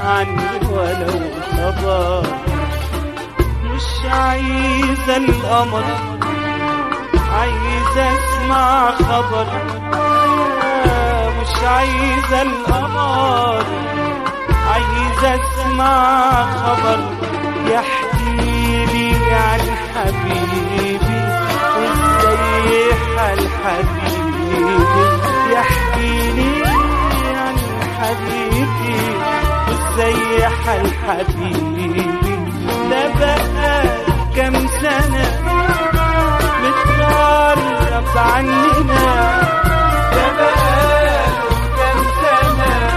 عني ولو خبر مش عايزة القمر عايزة اسمع خبر مش عايزة القمر عايزة اسمع خبر يحكي لي عن حبيبي وازاي حال حبيبي يحكي لي عن حبيبي وازاي حال حبيبي ده بقى كام سنة متغرب عننا ده بقى كام سنة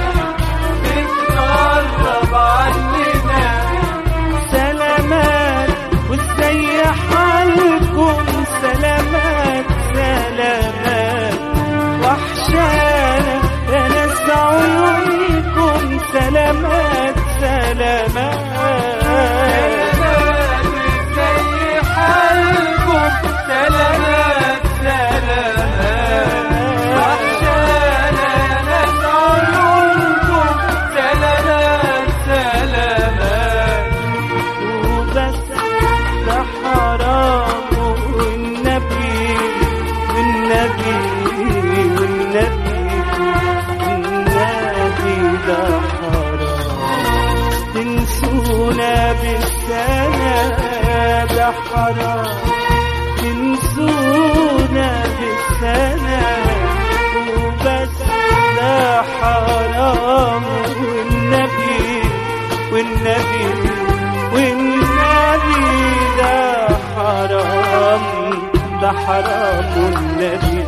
متغرب عننا سلامات وازاي حالكم سلامات سلامات وحشانا يا ناس عيونكم سلامات سلامات ازاي حالكم سلامات سلامات وحشانا يا ناس عيونكم سلامات سلامات وبس ده حرام والنبي والنبي والنبي والنبي ده حرام تنسونا بالسنة ده حرام تنسونا بالسنة وبس ده حرام والنبي والنبي والنبي ده حرام ده حرام والنبي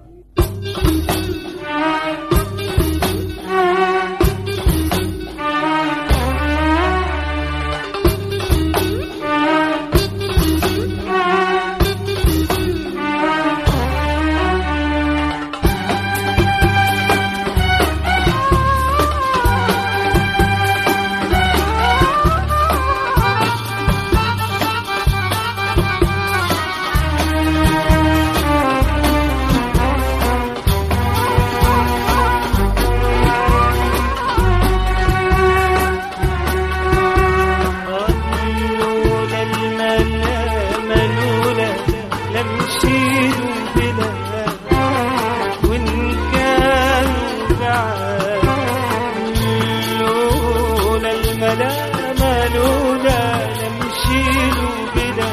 لولا الملامة لولا لمشيلوا بلا وإن كانوا بعاد لولا الملامة لولا لمشيلوا بلا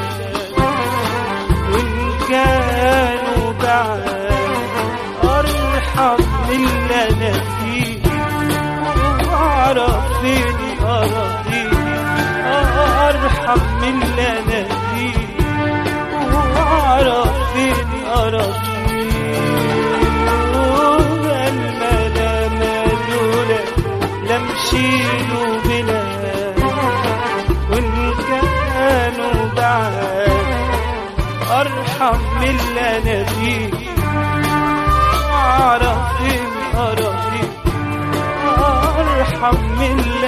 وإن كانوا بعاد أرحم من اللي أنا فيه وأعرف فين أراضيه أرحم من اللي أنا فيه وأعرف فين أراضيه الملامة لولا لمشيلوا بلا وإن كانوا بعاد أرحم من اللي أنا فيه وأعرف فين أراضيه أرحم من